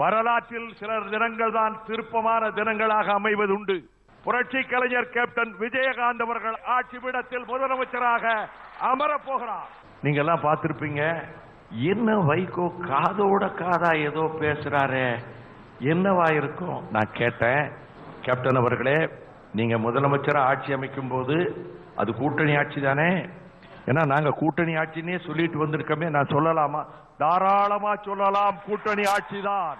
வரலாற்றில் சில தினங்கள் தான் திருப்பமான தினங்களாக அமைவதுண்டு புரட்சி கலைஞர் கேப்டன் விஜயகாந்த் அவர்கள் ஆட்சி பீடத்தில் முதலமைச்சராக அமரப் போகிறார் நீங்க எல்லாம் பார்த்திருப்பீங்க என்ன வைகோ காதோட காதா ஏதோ பேசுறாரே என்னவா இருக்கும் நான் கேட்டேன் கேப்டன் அவர்களே நீங்க முதலமைச்சரா ஆட்சி அமைக்கும் போது அது கூட்டணி ஆட்சி தானே ஏன்னா நாங்க கூட்டணி ஆட்சினே சொல்லிட்டு வந்திருக்கோமே நான் சொல்லலாமா தாராளமா சொல்லலாம் கூட்டணி ஆட்சி தான்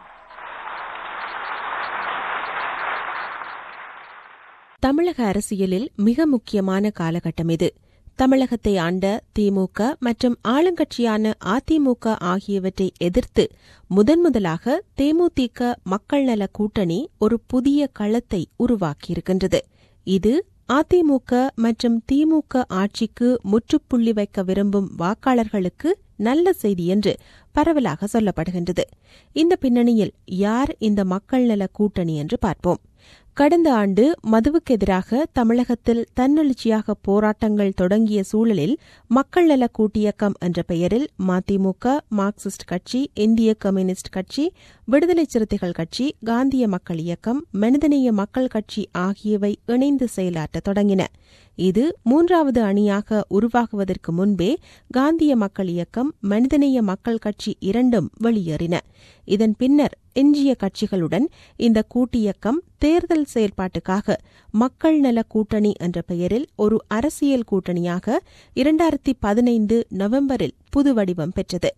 தமிழக அரசியலில் மிக முக்கியமான காலகட்டம் இது தமிழகத்தை ஆண்ட திமுக மற்றும் ஆளுங்கட்சியான அதிமுக ஆகியவற்றை எதிர்த்து முதன்முதலாக தேமுதிக மக்கள் நல கூட்டணி ஒரு புதிய களத்தை உருவாக்கியிருக்கின்றது இது அதிமுக மற்றும் திமுக ஆட்சிக்கு முற்றுப்புள்ளி வைக்க விரும்பும் வாக்காளர்களுக்கு நல்ல செய்தி என்று பரவலாக சொல்லப்படுகின்றது இந்த பின்னணியில் யார் இந்த மக்கள் நல கூட்டணி என்று பார்ப்போம் கடந்த ஆண்டு மதுவுக்கு எதிராக தமிழகத்தில் தன்னெழுச்சியாக போராட்டங்கள் தொடங்கிய சூழலில் மக்கள் நல கூட்டியக்கம் என்ற பெயரில் மதிமுக மார்க்சிஸ்ட் கட்சி இந்திய கம்யூனிஸ்ட் கட்சி விடுதலை சிறுத்தைகள் கட்சி காந்திய மக்கள் இயக்கம் மனிதநேய மக்கள் கட்சி ஆகியவை இணைந்து செயலாற்ற தொடங்கின இது மூன்றாவது அணியாக உருவாகுவதற்கு முன்பே காந்திய மக்கள் இயக்கம் மனிதநேய மக்கள் கட்சி இரண்டும் வெளியேறின இதன் பின்னர் எஞ்சிய கட்சிகளுடன் இந்த கூட்டியக்கம் தேர்தல் செயல்பாட்டுக்காக மக்கள் நல கூட்டணி என்ற பெயரில் ஒரு அரசியல் கூட்டணியாக இரண்டாயிரத்தி பதினைந்து நவம்பரில் புது வடிவம் பெற்றது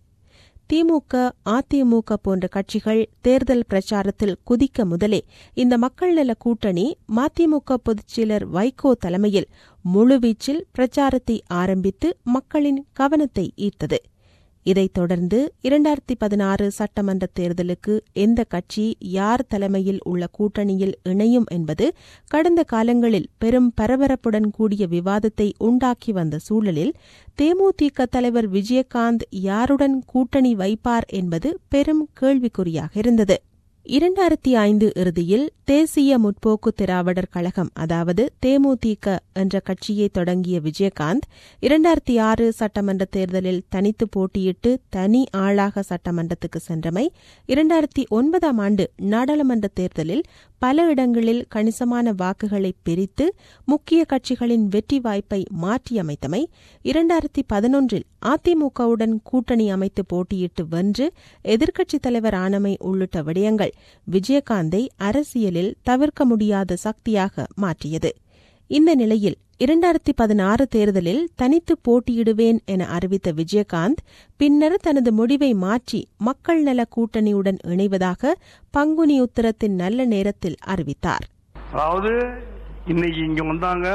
திமுக அதிமுக போன்ற கட்சிகள் தேர்தல் பிரச்சாரத்தில் குதிக்க முதலே இந்த மக்கள் நல கூட்டணி மதிமுக பொதுச்செயலர் வைகோ தலைமையில் முழுவீச்சில் பிரச்சாரத்தை ஆரம்பித்து மக்களின் கவனத்தை ஈர்த்தது இதைத் தொடர்ந்து இரண்டாயிரத்தி பதினாறு சட்டமன்ற தேர்தலுக்கு எந்த கட்சி யார் தலைமையில் உள்ள கூட்டணியில் இணையும் என்பது கடந்த காலங்களில் பெரும் பரபரப்புடன் கூடிய விவாதத்தை உண்டாக்கி வந்த சூழலில் தேமுதிக தலைவர் விஜயகாந்த் யாருடன் கூட்டணி வைப்பார் என்பது பெரும் கேள்விக்குறியாக இருந்தது இரண்டாயிரத்தி ஐந்து இறுதியில் தேசிய முற்போக்கு திராவிடர் கழகம் அதாவது தேமுதிக என்ற கட்சியை தொடங்கிய விஜயகாந்த் இரண்டாயிரத்தி ஆறு சட்டமன்ற தேர்தலில் தனித்து போட்டியிட்டு தனி ஆளாக சட்டமன்றத்துக்கு சென்றமை இரண்டாயிரத்தி ஒன்பதாம் ஆண்டு நாடாளுமன்ற தேர்தலில் பல இடங்களில் கணிசமான வாக்குகளை பிரித்து முக்கிய கட்சிகளின் வெற்றி வாய்ப்பை மாற்றியமைத்தமை இரண்டாயிரத்தி பதினொன்றில் அதிமுகவுடன் கூட்டணி அமைத்து போட்டியிட்டு வென்று எதிர்க்கட்சித் தலைவர் ஆனமை உள்ளிட்ட விடயங்கள் விஜயகாந்தை அரசியலில் தவிர்க்க முடியாத சக்தியாக மாற்றியது இந்த நிலையில் இரண்டாயிரத்தி பதினாறு தேர்தலில் தனித்து போட்டியிடுவேன் என அறிவித்த விஜயகாந்த் பின்னர் தனது முடிவை மாற்றி மக்கள் நல கூட்டணியுடன் இணைவதாக பங்குனி உத்தரத்தின் நல்ல நேரத்தில் அறிவித்தார் அதாவது இன்னைக்கு இங்க வந்தாங்க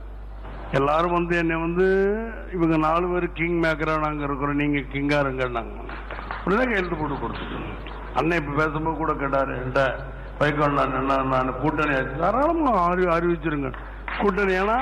எல்லாரும் வந்து என்னை வந்து இவங்க நாலு பேர் கிங் மேக்கரா நாங்க இருக்கிறோம் நீங்க கிங்கா இருங்கன்னாங்க உடனே கையெழுத்து போட்டு கொடுத்துட்டோம் அண்ணன் இப்ப பேசும்போது கூட கேட்டாரு என்கிட்ட வைகோ நான் என்ன நான் கூட்டணி ஆச்சு தாராளமா அறி அறிவிச்சிருங்க கூட்டணி ஏன்னா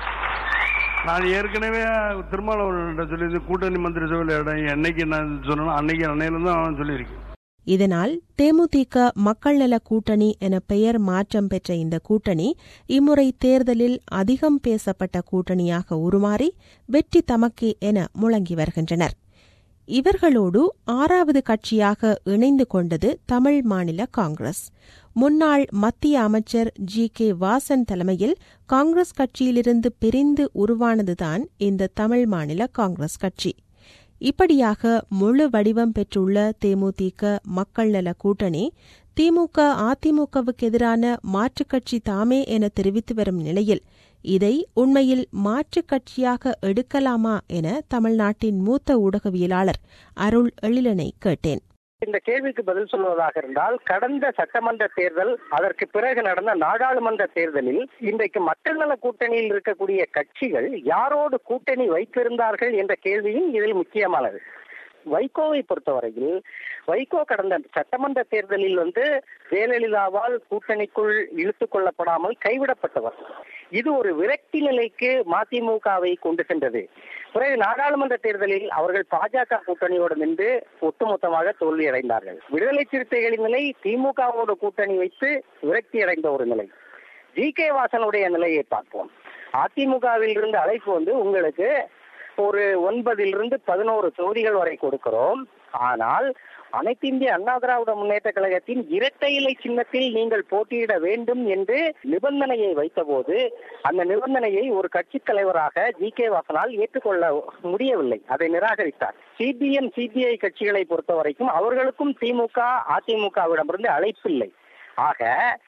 நான் ஏற்கனவே திருமாவளவன் சொல்லி கூட்டணி மந்திரி சபையில் இடம் என்னைக்கு நான் சொன்னேன் அன்னைக்கு அன்னையில தான் சொல்லியிருக்கேன் இதனால் தேமுதிக மக்கள் நல கூட்டணி என பெயர் மாற்றம் பெற்ற இந்த கூட்டணி இம்முறை தேர்தலில் அதிகம் பேசப்பட்ட கூட்டணியாக உருமாறி வெற்றி தமக்கே என முழங்கி வருகின்றனர் இவர்களோடு ஆறாவது கட்சியாக இணைந்து கொண்டது தமிழ் மாநில காங்கிரஸ் முன்னாள் மத்திய அமைச்சர் ஜி கே வாசன் தலைமையில் காங்கிரஸ் கட்சியிலிருந்து பிரிந்து உருவானதுதான் இந்த தமிழ் மாநில காங்கிரஸ் கட்சி இப்படியாக முழு வடிவம் பெற்றுள்ள தேமுதிக மக்கள் நல கூட்டணி திமுக அதிமுகவுக்கு எதிரான மாற்றுக் கட்சி தாமே என தெரிவித்து வரும் நிலையில் இதை உண்மையில் மாற்றுக் கட்சியாக எடுக்கலாமா என தமிழ்நாட்டின் மூத்த ஊடகவியலாளர் அருள் எழிலனை கேட்டேன் இந்த கேள்விக்கு பதில் சொல்வதாக இருந்தால் கடந்த சட்டமன்ற தேர்தல் அதற்கு பிறகு நடந்த நாடாளுமன்ற தேர்தலில் இன்றைக்கு மக்கள் நல கூட்டணியில் இருக்கக்கூடிய கட்சிகள் யாரோடு கூட்டணி வைத்திருந்தார்கள் என்ற கேள்வியும் இதில் முக்கியமானது வைகோவை பொறுத்தவரையில் வைகோ கடந்த சட்டமன்ற தேர்தலில் வந்து ஜெயலலிதாவால் கூட்டணிக்குள் இழுத்துக் கொள்ளப்படாமல் கைவிடப்பட்டவர் இது ஒரு விரக்தி நிலைக்கு மதிமுகவை கொண்டு சென்றது பிறகு நாடாளுமன்ற தேர்தலில் அவர்கள் பாஜக கூட்டணியோடு நின்று ஒட்டுமொத்தமாக தோல்வியடைந்தார்கள் விடுதலை சிறுத்தைகளின் நிலை திமுகவோடு கூட்டணி வைத்து விரக்தி அடைந்த ஒரு நிலை ஜி கே வாசனுடைய நிலையை பார்ப்போம் அதிமுகவில் இருந்து அழைப்பு வந்து உங்களுக்கு ஒரு ஒன்பதிலிருந்து பதினோரு தொகுதிகள் வரை கொடுக்கிறோம் ஆனால் அனைத்து இந்திய அண்ணா திராவிட முன்னேற்ற கழகத்தின் இரட்டை இலை சின்னத்தில் நீங்கள் போட்டியிட வேண்டும் என்று நிபந்தனையை வைத்தபோது அந்த நிபந்தனையை ஒரு கட்சித் தலைவராக ஜி கே வாசனால் ஏற்றுக்கொள்ள முடியவில்லை அதை நிராகரித்தார் சிபிஎம் சிபிஐ கட்சிகளை பொறுத்த வரைக்கும் அவர்களுக்கும் திமுக அதிமுகவிடமிருந்து அழைப்பில்லை ஆக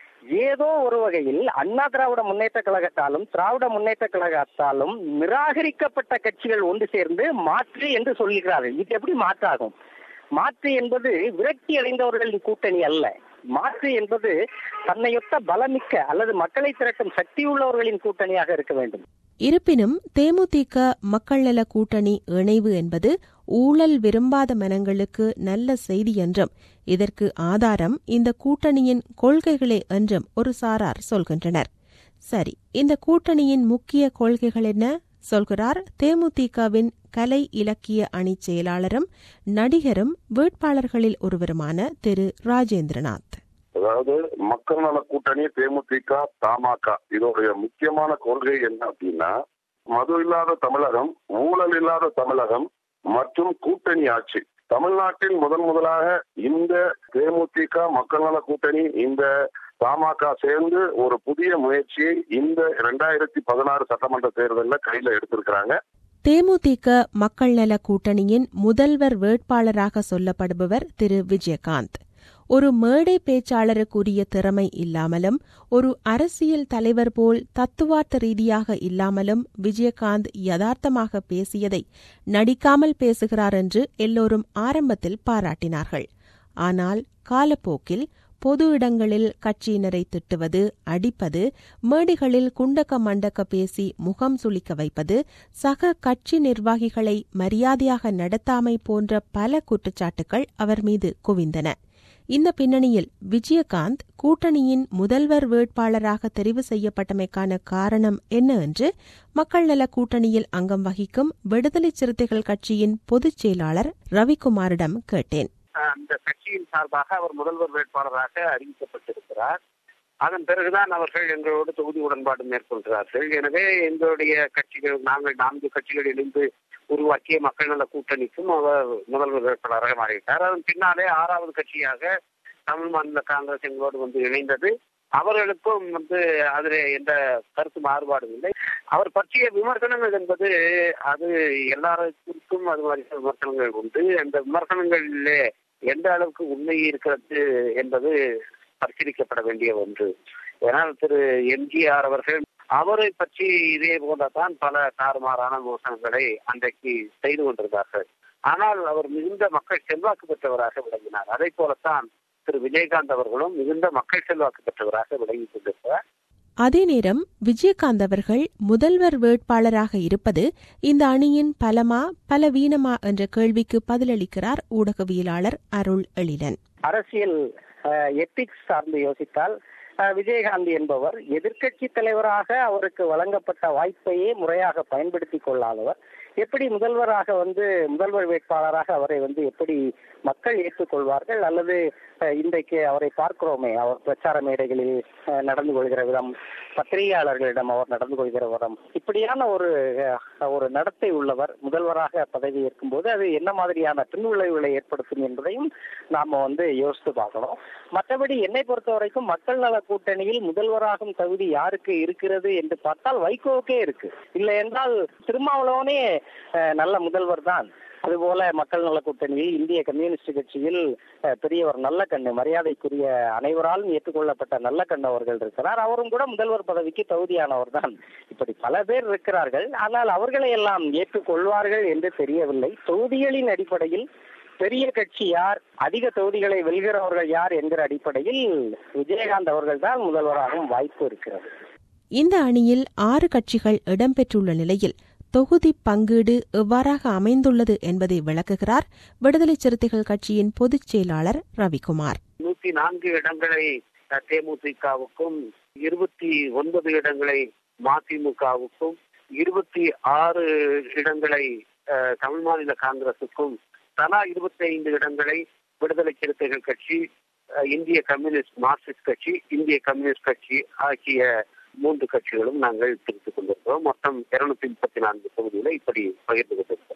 ஏதோ ஒரு வகையில் அண்ணா திராவிட முன்னேற்ற கழகத்தாலும் திராவிட முன்னேற்ற கழகத்தாலும் நிராகரிக்கப்பட்ட கட்சிகள் ஒன்று சேர்ந்து மாற்று என்று சொல்கிறார்கள் இது எப்படி மாற்றாகும் மாற்று என்பது விரக்தி அடைந்தவர்களின் கூட்டணி அல்ல மாற்று என்பது தன்னையொத்த பலமிக்க அல்லது மக்களை திரட்டும் சக்தி உள்ளவர்களின் கூட்டணியாக இருக்க வேண்டும் இருப்பினும் தேமுதிக மக்கள் நல கூட்டணி இணைவு என்பது ஊழல் விரும்பாத மனங்களுக்கு நல்ல செய்தி என்றும் இதற்கு ஆதாரம் இந்த கூட்டணியின் கொள்கைகளே என்றும் ஒரு சாரார் சொல்கின்றனர் சரி இந்த கூட்டணியின் முக்கிய கொள்கைகள் என்ன சொல்கிறார் தேமுதிகவின் கலை இலக்கிய அணி செயலாளரும் நடிகரும் வேட்பாளர்களில் ஒருவருமான திரு ராஜேந்திரநாத் அதாவது மக்கள் நல கூட்டணி தேமுதிக தமாக இதோடைய முக்கியமான கொள்கை என்ன அப்படின்னா மது இல்லாத தமிழகம் ஊழல் இல்லாத தமிழகம் மற்றும் கூட்டணி ஆட்சி தமிழ்நாட்டில் முதன் முதலாக இந்த தேமுதிக மக்கள் நல கூட்டணி இந்த தமாக சேர்ந்து ஒரு புதிய முயற்சியை இந்த இரண்டாயிரத்தி பதினாறு சட்டமன்ற தேர்தலில் கையில எடுத்திருக்கிறாங்க தேமுதிக மக்கள் நல கூட்டணியின் முதல்வர் வேட்பாளராக சொல்லப்படுபவர் திரு விஜயகாந்த் ஒரு மேடை பேச்சாளருக்குரிய திறமை இல்லாமலும் ஒரு அரசியல் தலைவர் போல் தத்துவார்த்த ரீதியாக இல்லாமலும் விஜயகாந்த் யதார்த்தமாக பேசியதை நடிக்காமல் பேசுகிறார் என்று எல்லோரும் ஆரம்பத்தில் பாராட்டினார்கள் ஆனால் காலப்போக்கில் பொது இடங்களில் கட்சியினரை திட்டுவது அடிப்பது மேடைகளில் குண்டக்க மண்டக்க பேசி முகம் சுளிக்க வைப்பது சக கட்சி நிர்வாகிகளை மரியாதையாக நடத்தாமை போன்ற பல குற்றச்சாட்டுகள் அவர் மீது குவிந்தன இந்த பின்னணியில் விஜயகாந்த் கூட்டணியின் முதல்வர் வேட்பாளராக தெரிவு செய்யப்பட்டமைக்கான காரணம் என்ன என்று மக்கள் நல கூட்டணியில் அங்கம் வகிக்கும் விடுதலை சிறுத்தைகள் கட்சியின் பொதுச் செயலாளர் ரவிக்குமாரிடம் கேட்டேன் அந்த கட்சியின் சார்பாக அவர் முதல்வர் வேட்பாளராக அறிவிக்கப்பட்டிருக்கிறார் அதன் பிறகுதான் அவர்கள் எங்களோடு தொகுதி உடன்பாடு மேற்கொள்கிறார்கள் எனவே எங்களுடைய கட்சிகள் நாங்கள் நான்கு கட்சிகள் இணைந்து உருவாக்கிய மக்கள் நல கூட்டணிக்கும் அவர் முதல்வர் வேட்பாளராக மாறிவிட்டார் அதன் பின்னாலே ஆறாவது கட்சியாக தமிழ் மாநில காங்கிரஸ் எங்களோடு வந்து இணைந்தது அவர்களுக்கும் வந்து அதில் எந்த கருத்து மாறுபாடும் இல்லை அவர் பற்றிய விமர்சனங்கள் என்பது அது எல்லாருக்கும் அது மாதிரி விமர்சனங்கள் உண்டு அந்த விமர்சனங்களிலே எந்த அளவுக்கு உண்மை இருக்கிறது என்பது பரிசீலிக்கப்பட வேண்டிய ஒன்று ஏனால் திரு எம்ஜிஆர் அவர்கள் அவரை பற்றி இதே போலதான் பல தாறுமாறான விமர்சனங்களை அன்றைக்கு செய்து கொண்டிருந்தார்கள் ஆனால் அவர் மிகுந்த மக்கள் செல்வாக்கு பெற்றவராக விளங்கினார் அதை போலத்தான் திரு விஜயகாந்த் அவர்களும் மிகுந்த மக்கள் செல்வாக்கு பெற்றவராக விளங்கிக் கொண்டிருக்கிறார் அதே நேரம் விஜயகாந்த் அவர்கள் முதல்வர் வேட்பாளராக இருப்பது இந்த அணியின் பலமா பலவீனமா என்ற கேள்விக்கு பதிலளிக்கிறார் ஊடகவியலாளர் அருள் எழிலன் அரசியல் எத்திக்ஸ் சார்ந்து யோசித்தால் விஜயகாந்த் என்பவர் எதிர்க்கட்சி தலைவராக அவருக்கு வழங்கப்பட்ட வாய்ப்பையே முறையாக பயன்படுத்தி கொள்ளாதவர் எப்படி முதல்வராக வந்து முதல்வர் வேட்பாளராக அவரை வந்து எப்படி மக்கள் ஏற்றுக்கொள்வார்கள் அல்லது இன்றைக்கு அவரை பார்க்கிறோமே அவர் பிரச்சார மேடைகளில் நடந்து கொள்கிற விதம் பத்திரிகையாளர்களிடம் அவர் நடந்து கொள்கிற விதம் இப்படியான ஒரு ஒரு நடத்தை உள்ளவர் முதல்வராக பதவி ஏற்கும் போது அது என்ன மாதிரியான பின்விளைவுகளை ஏற்படுத்தும் என்பதையும் நாம வந்து யோசித்து பார்க்கணும் மற்றபடி என்னை பொறுத்த வரைக்கும் மக்கள் நல கூட்டணியில் முதல்வராகும் தகுதி யாருக்கு இருக்கிறது என்று பார்த்தால் வைகோவுக்கே இருக்கு இல்லை என்றால் திருமாவளவனே நல்ல முதல்வர் தான் அதுபோல மக்கள் நல கூட்டணியில் இந்திய கம்யூனிஸ்ட் கட்சியில் பெரியவர் நல்ல கண்ணு மரியாதைக்குரிய அனைவராலும் ஏற்றுக்கொள்ளப்பட்ட நல்ல கண்ணு அவர்கள் இருக்கிறார் அவரும் கூட முதல்வர் பதவிக்கு தகுதியானவர் தான் இப்படி பல பேர் இருக்கிறார்கள் ஆனால் அவர்களை எல்லாம் ஏற்றுக்கொள்வார்கள் என்று தெரியவில்லை தொகுதிகளின் அடிப்படையில் பெரிய கட்சி யார் அதிக தொகுதிகளை வெல்கிறவர்கள் யார் என்கிற அடிப்படையில் விஜயகாந்த் அவர்கள் தான் முதல்வராகவும் வாய்ப்பு இருக்கிறது இந்த அணியில் ஆறு கட்சிகள் இடம்பெற்றுள்ள நிலையில் தொகுதி பங்கீடு எவ்வாறாக அமைந்துள்ளது என்பதை விளக்குகிறார் விடுதலை சிறுத்தைகள் கட்சியின் பொதுச் செயலாளர் ரவிக்குமார் நூத்தி நான்கு இடங்களை தேமுதிகவுக்கும் இருபத்தி ஒன்பது இடங்களை மதிமுகவுக்கும் இருபத்தி ஆறு இடங்களை தமிழ் மாநில காங்கிரசுக்கும் தலா இருபத்தி ஐந்து இடங்களை விடுதலை சிறுத்தைகள் கட்சி இந்திய கம்யூனிஸ்ட் மார்க்சிஸ்ட் கட்சி இந்திய கம்யூனிஸ்ட் கட்சி ஆகிய மூன்று கட்சிகளும் நாங்கள் பிரித்துக் கொண்டிருக்கிறோம் மொத்தம் இருநூத்தி முப்பத்தி நான்கு தொகுதிகளை இப்படி பகிர்ந்து கொண்டிருக்கிறோம்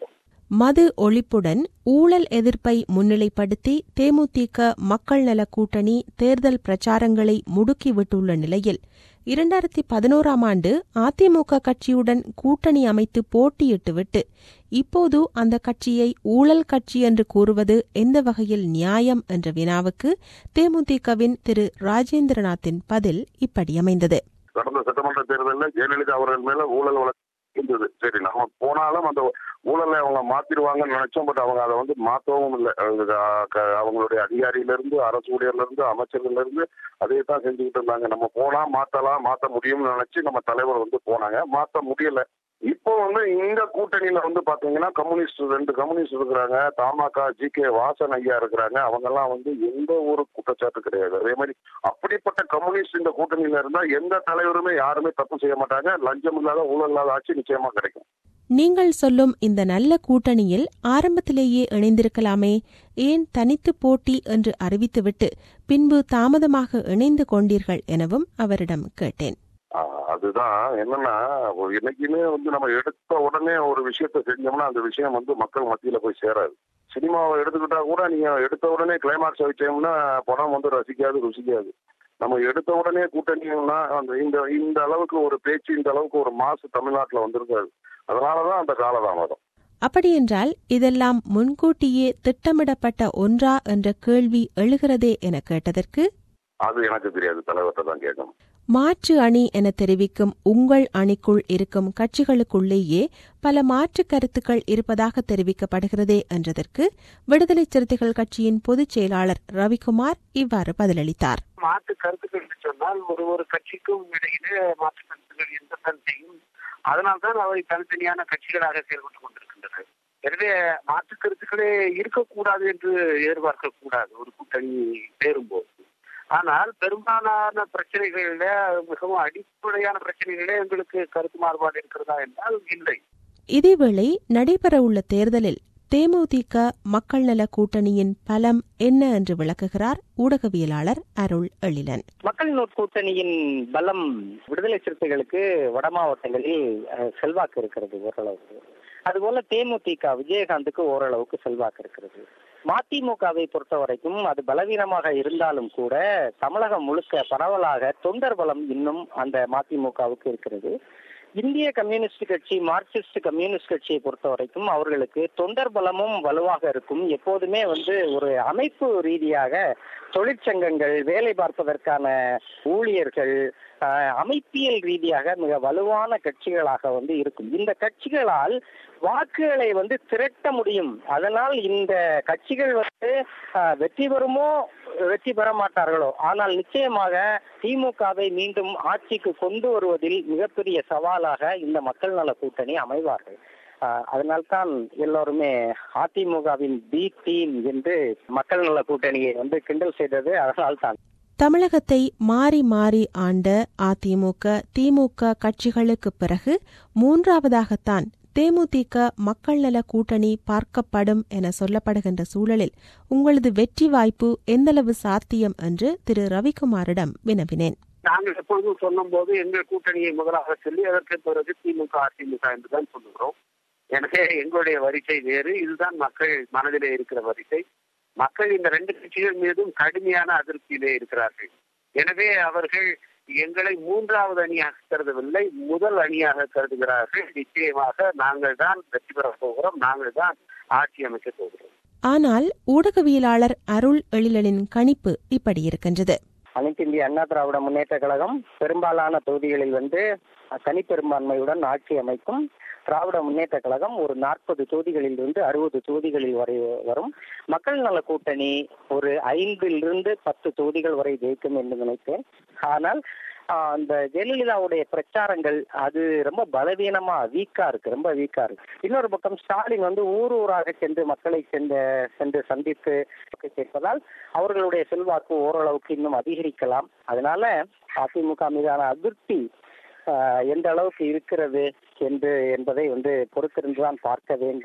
மது ஒழிப்புடன் ஊழல் எதிர்ப்பை முன்னிலைப்படுத்தி தேமுதிக மக்கள் நல கூட்டணி தேர்தல் பிரச்சாரங்களை முடுக்கிவிட்டுள்ள நிலையில் இரண்டாயிரத்தி பதினோராம் ஆண்டு அதிமுக கட்சியுடன் கூட்டணி அமைத்து போட்டியிட்டுவிட்டு இப்போது அந்த கட்சியை ஊழல் கட்சி என்று கூறுவது எந்த வகையில் நியாயம் என்ற வினாவுக்கு தேமுதிகவின் திரு ராஜேந்திரநாத்தின் பதில் இப்படி அமைந்தது கடந்த சட்டமன்ற தேர்தலில் ஜெயலலிதா அவர்கள் மேல ஊழல் வழக்கு இருந்தது சரி நம்ம போனாலும் அந்த ஊழலை அவங்க மாத்திருவாங்கன்னு நினைச்சோம் பட் அவங்க அதை வந்து மாத்தவும் இல்லை அது, அஹ், க- அவங்களுடைய அதிகாரியில இருந்து அரசு ஊழியர்ல இருந்து அமைச்சர்கள்ல இருந்து அதே தான் செஞ்சுக்கிட்டு இருந்தாங்க நம்ம போனா மாத்தலாம் மாத்த முடியும்னு நினைச்சு நம்ம தலைவர் வந்து போனாங்க மாத்த முடியல இப்போ வந்து இந்த கூட்டணியில வந்து பாத்தீங்கன்னா கம்யூனிஸ்ட் ரெண்டு கம்யூனிஸ்ட் இருக்கிறாங்க தமாக ஜி கே வாசன் ஐயா இருக்கிறாங்க அவங்க எல்லாம் வந்து எந்த ஒரு குற்றச்சாட்டு கிடையாது அதே மாதிரி அப்படிப்பட்ட கம்யூனிஸ்ட் இந்த கூட்டணியில இருந்தா எந்த தலைவருமே யாருமே தப்பு செய்ய மாட்டாங்க லஞ்சம் இல்லாத ஊழல் இல்லாத ஆட்சி நிச்சயமா கிடைக்கும் நீங்கள் சொல்லும் இந்த நல்ல கூட்டணியில் ஆரம்பத்திலேயே இணைந்திருக்கலாமே ஏன் தனித்து போட்டி என்று அறிவித்துவிட்டு பின்பு தாமதமாக இணைந்து கொண்டீர்கள் எனவும் அவரிடம் கேட்டேன் ஆஹ் அதுதான் என்னன்னா ஒரு என்னைக்குமே வந்து நம்ம எடுத்த உடனே ஒரு விஷயத்த செஞ்சோம்னா அந்த விஷயம் வந்து மக்கள் மத்தியில போய் சேராது சினிமாவை எடுத்துக்கிட்டா கூட நீங்க எடுத்த உடனே கிளைமாக்ஸ் வச்சோம்னா படம் வந்து ரசிக்காது ருசிக்காது நம்ம எடுத்த உடனே கூட்டணினா அந்த இந்த இந்த அளவுக்கு ஒரு பேச்சு இந்த அளவுக்கு ஒரு மாசு தமிழ்நாட்டுல வந்திருக்காது அதனாலதான் அந்த காலதாமதம் அப்படியென்றால் இதெல்லாம் முன்கூட்டியே திட்டமிடப்பட்ட ஒன்றா என்ற கேள்வி எழுகிறதே என கேட்டதற்கு அது எனக்கு தெரியாது தலைவர்கிட்ட தான் கேட்கணும் மாற்று அணி என தெரிவிக்கும் உங்கள் அணிக்குள் இருக்கும் கட்சிகளுக்குள்ளேயே பல மாற்று கருத்துக்கள் இருப்பதாக தெரிவிக்கப்படுகிறதே என்றதற்கு விடுதலை சிறுத்தைகள் கட்சியின் பொதுச் செயலாளர் ரவிக்குமார் இவ்வாறு பதிலளித்தார் மாற்று கருத்துக்கள் என்று சொன்னால் ஒரு ஒரு கட்சிக்கும் இடையிலே மாற்று கருத்துக்கள் இருக்கத்தான் செய்யும் அதனால்தான் அவை தனித்தனியான கட்சிகளாக செயல்பட்டுக் கொண்டிருக்கின்றன எனவே மாற்று கருத்துக்களே இருக்கக்கூடாது என்று எதிர்பார்க்க கூடாது ஒரு கூட்டணி சேரும்போது ஆனால் பெரும்பாலான பிரச்சனைகளில மிகவும் அடிப்படையான பிரச்சனைகளே எங்களுக்கு கருத்து மாறுபாடு இருக்கிறதா என்றால் இல்லை இதேவேளை நடைபெறவுள்ள தேர்தலில் தேமுதிக மக்கள் நல கூட்டணியின் பலம் என்ன என்று விளக்குகிறார் ஊடகவியலாளர் அருள் எழிலன் மக்கள் நோட் கூட்டணியின் பலம் விடுதலை சிறுத்தைகளுக்கு வட மாவட்டங்களில் அஹ், செல்வாக்கு இருக்கிறது ஓரளவுக்கு அதுபோல தேமுதிக விஜயகாந்துக்கு ஓரளவுக்கு செல்வாக்கு இருக்கிறது மதிமுகவை பொறுத்த வரைக்கும் அது பலவீனமாக இருந்தாலும் கூட தமிழகம் முழுக்க பரவலாக தொண்டர் பலம் இன்னும் அந்த மதிமுகவுக்கு இருக்கிறது இந்திய கம்யூனிஸ்ட் கட்சி மார்க்சிஸ்ட் கம்யூனிஸ்ட் கட்சியை பொறுத்த வரைக்கும் அவர்களுக்கு தொண்டர் பலமும் வலுவாக இருக்கும் எப்போதுமே வந்து ஒரு அமைப்பு ரீதியாக தொழிற்சங்கங்கள் வேலை பார்ப்பதற்கான ஊழியர்கள் ஆஹ், அமைப்பியல் ரீதியாக மிக வலுவான கட்சிகளாக வந்து இருக்கும் இந்த கட்சிகளால் வாக்குகளை வந்து திரட்ட முடியும் அதனால் இந்த கட்சிகள் வந்து ஆஹ், வெற்றி பெறுமோ வெற்றி பெற மாட்டார்களோ ஆனால் நிச்சயமாக திமுகவை மீண்டும் ஆட்சிக்கு கொண்டு வருவதில் மிகப்பெரிய சவாலாக இந்த மக்கள் நல கூட்டணி அமைவார்கள் ஆஹ், அதனால்தான் எல்லோருமே அதிமுகவின் பி டீம் என்று மக்கள் நல கூட்டணியை வந்து கிண்டல் செய்தது அதனால்தான் தமிழகத்தை மாறி மாறி ஆண்ட அதிமுக திமுக கட்சிகளுக்கு பிறகு மூன்றாவதாகத்தான் தேமுதிக மக்கள் நல கூட்டணி பார்க்கப்படும் என சொல்லப்படுகின்ற சூழலில் உங்களது வெற்றி வாய்ப்பு எந்தளவு சாத்தியம் என்று திரு ரவிக்குமாரிடம் வினவினேன் நாங்கள் எப்பொழுதும் சொல்லும் போது எங்கள் கூட்டணியை முதலாக சொல்லி அதற்கு பிறகு திமுக அதிமுக என்றுதான் சொல்லுகிறோம் எனவே எங்களுடைய வரிசை வேறு இதுதான் மக்கள் மனதிலே இருக்கிற வரிசை மக்கள் இந்த ரெண்டு கட்சிகள் மீதும் கடுமையான அதிருப்தியிலே இருக்கிறார்கள் எனவே அவர்கள் எங்களை மூன்றாவது அணியாக கருதவில்லை முதல் அணியாக கருதுகிறார்கள் நிச்சயமாக நாங்கள் தான் வெற்றி பெறப் போகிறோம் நாங்கள் தான் ஆட்சி அமைக்கப் போகிறோம் ஆனால் ஊடகவியலாளர் அருள் எழிலனின் கணிப்பு இப்படி இருக்கின்றது அனைத்து இந்திய அண்ணா திராவிட முன்னேற்ற கழகம் பெரும்பாலான தொகுதிகளில் வந்து தனிப்பெரும்பான்மையுடன் ஆட்சி அமைக்கும் திராவிட முன்னேற்ற கழகம் ஒரு நாற்பது தொகுதிகளில் இருந்து அறுபது தொகுதிகளில் வரை வரும் மக்கள் நல கூட்டணி ஒரு ஐந்திலிருந்து பத்து தொகுதிகள் வரை ஜெயிக்கும் என்று நினைத்தேன் ஆனால் ஆஹ், அந்த ஜெயலலிதாவுடைய பிரச்சாரங்கள் அது ரொம்ப பலவீனமா வீக்கா இருக்கு ரொம்ப வீக்கா இருக்கு இன்னொரு பக்கம் ஸ்டாலின் வந்து ஊர் ஊராக சென்று மக்களை சென்று சென்று சந்தித்து வாக்கு கேட்பதால் அவர்களுடைய செல்வாக்கு ஓரளவுக்கு இன்னும் அதிகரிக்கலாம் அதனால அதிமுக மீதான அதிருப்தி ஆஹ், எந்த அளவுக்கு இருக்கிறது என்று என்பதை வந்து பொறுத்திருந்துதான் பார்க்க வேண்டும்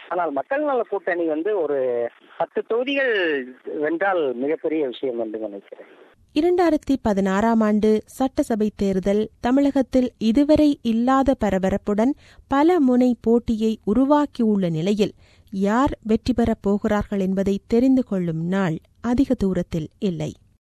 ஆனால் மக்கள் நல கூட்டணி வந்து ஒரு பத்து தொகுதிகள் வென்றால் மிகப்பெரிய விஷயம் என்று நினைக்கிறேன் இரண்டாயிரத்தி பதினாறாம் ஆண்டு சட்டசபை தேர்தல் தமிழகத்தில் இதுவரை இல்லாத பரபரப்புடன் பல முனை போட்டியை உருவாக்கியுள்ள நிலையில் யார் வெற்றி பெறப் போகிறார்கள் என்பதை தெரிந்து கொள்ளும் நாள் அதிக தூரத்தில் இல்லை